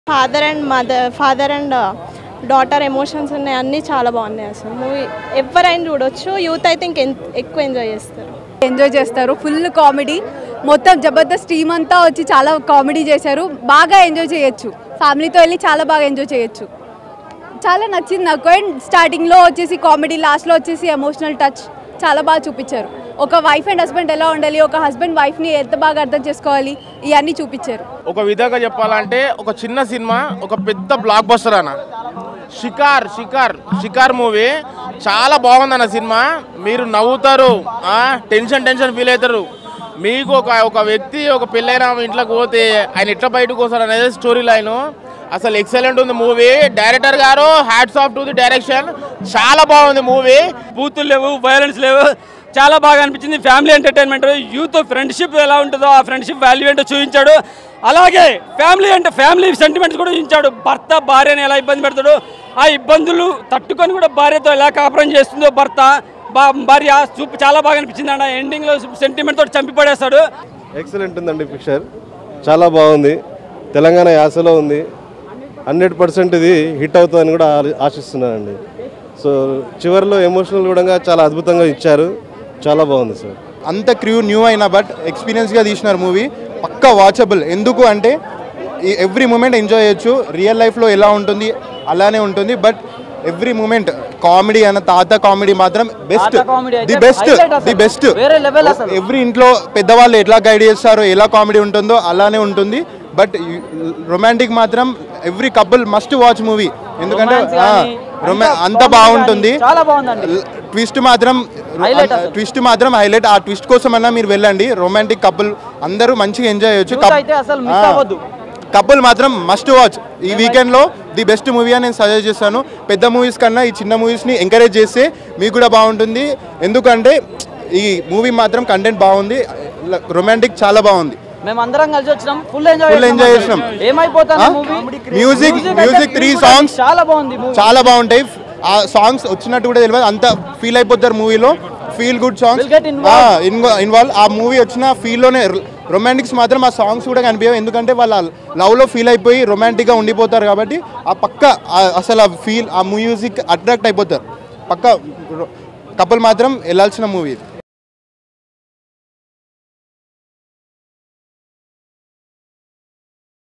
Father and mother father and daughter emotions ఉన్నాయి అన్నీ చాలా బాగున్నాయి అసలు మూవీ ఎవరైనా చూడొచ్చు యూత్ అయితే ఇంక ఎక్కువ ఎంజాయ్ చేస్తారు ఎంజాయ్ చేస్తారు ఫుల్ కామెడీ మొత్తం జబర్దస్త్ టీమ్ అంతా వచ్చి చాలా కామెడీ చేశారు బాగా ఎంజాయ్ చేయొచ్చు ఫ్యామిలీతో వెళ్ళి చాలా బాగా ఎంజాయ్ చేయొచ్చు చాలా నచ్చింది నాకు అండ్ స్టార్టింగ్లో వచ్చేసి కామెడీ లాస్ట్లో వచ్చేసి ఎమోషనల్ టచ్ చాలా బాగా చూపించారు ఒక వైఫ్ అండ్ హస్బెండ్ ఎలా ఉండాలి ఒక హస్బెండ్ వైఫ్ని ఎంత బాగా అర్థం చేసుకోవాలి ఇవన్నీ చూపించారు ఒక విధంగా చెప్పాలంటే ఒక చిన్న సినిమా ఒక పెద్ద బ్లాక్ బస్టర్ అన్న షికార్ షికార్ షికార్ మూవీ చాలా బాగుందన్న సినిమా మీరు నవ్వుతారు ఆ, టెన్షన్ టెన్షన్ ఫీల్ అవుతారు మీకు ఒక ఒక వ్యక్తి ఒక పెళ్ళైన ఇంట్లోకి పోతే ఆయన ఎట్లా బయటకు వస్తారు అనేది స్టోరీ లైన్ అసలు ఎక్సలెంట్ ఉంది movie director garu hats off to the direction చాలా బాగుంది మూవీ బూతులు లేవు వైలెన్స్ లేవు చాలా బాగా అనిపించింది ఫ్యామిలీ ఎంటర్టైన్మెంట్ యూత్ ఫ్రెండ్షిప్ ఎలా ఉంటుందో ఆ ఫ్రెండ్షిప్ వాల్యూ ఏంటో చూపించాడు అలాగే ఫ్యామిలీ అంటే ఫ్యామిలీ సెంటిమెంట్స్ కూడా చూపించాడు భర్త భార్యని ఎలా ఇబ్బంది పెడతాడు ఆ ఇబ్బందులు తట్టుకొని కూడా భార్యతో ఎలా కాపురం చేస్తుందో భర్త బా భార్య చూపు చాలా బాగా అనిపించింది అన్న ఎండింగ్లో సెంటిమెంట్ తోటి చంపి పడేస్తాడు ఎక్సలెంట్ ఉందండి పిక్చర్ చాలా బాగుంది తెలంగాణ యాసలో ఉంది హండ్రెడ్ పర్సెంట్ ఇది హిట్ అవుతుందని కూడా ఆ- ఆశిస్తున్నానండి సో చివరిలో ఎమోషనల్ కూడా చాలా అద్భుతంగా ఇచ్చారు చాలా బాగుంది సార్ అంత క్రూ న్యూ అయినా బట్ ఎక్స్పీరియన్స్గా తీసినారు మూవీ పక్కా వాచబుల్ ఎందుకు అంటే ఈ ఎవ్రీ మూమెంట్ ఎంజాయ్ చేయొచ్చు రియల్ లైఫ్లో ఎలా ఉంటుంది అలానే ఉంటుంది బట్ ఎవ్రీ మూమెంట్ కామెడీ అన్న తాత కామెడీ మాత్రం best the best the best every ఇంట్లో పెద్దవాళ్ళు ఎట్లా గైడ్ చేస్తారో ఎలా కామెడీ ఉంటుందో అలానే ఉంటుంది బట్ రొమాంటిక్ మాత్రం every couple must watch movie ఎందుకంటే ఆ, రొమా- అంత బాగుంటుంది ట్విస్ట్ మాత్రం ట్విస్ట్ మాత్రం హైలైట్ ఆ ట్విస్ట్ కోసం అన్నా మీరు వెళ్ళండి రొమాంటిక్ కపుల్ అందరూ మంచిగా ఎంజాయ్ చేయొచ్చు కపుల్ మాత్రం మస్ట్ వాచ్ ఈ వీకెండ్ లో ది బెస్ట్ మూవీ అని నేను సజెస్ట్ చేస్తాను పెద్ద మూవీస్ కన్నా ఈ చిన్న మూవీస్ ని ఎంకరేజ్ చేస్తే మీకు కూడా బాగుంటుంది ఎందుకంటే ఈ మూవీ మాత్రం కంటెంట్ బాగుంది రొమాంటిక్ చాలా బాగుంది మేమందరం కలిసి వచ్చినాం ఫుల్ ఎంజాయ్ Full enjoy చేసినాం. ఏమైపోతాను ఆ? Movie music music three songs చాలా బాగుంది మూవీ చాలా బాగుంటాయి ఆ సాంగ్స్ వచ్చినట్టు కూడా తెలియదు అంత ఫీల్ అయిపోతారు మూవీలో feel good songs Will get involved. Involve ఆ మూవీ వచ్చిన ఫీల్ లోనే రొమాంటిక్స్ మాత్రం ఆ సాంగ్స్ కూడా కనిపించవు ఎందుకంటే వాళ్ళ లవ్ లో ఫీల్ అయిపోయి రొమాంటిక్ గా ఉండిపోతారు కాబట్టి ఆ పక్క ఆ- అసలు ఆ ఫీల్ ఆ మ్యూజిక్ అట్రాక్ట్ అయిపోతారు పక్క కపుల్ మాత్రం వెళ్ళాల్సిన మూవీ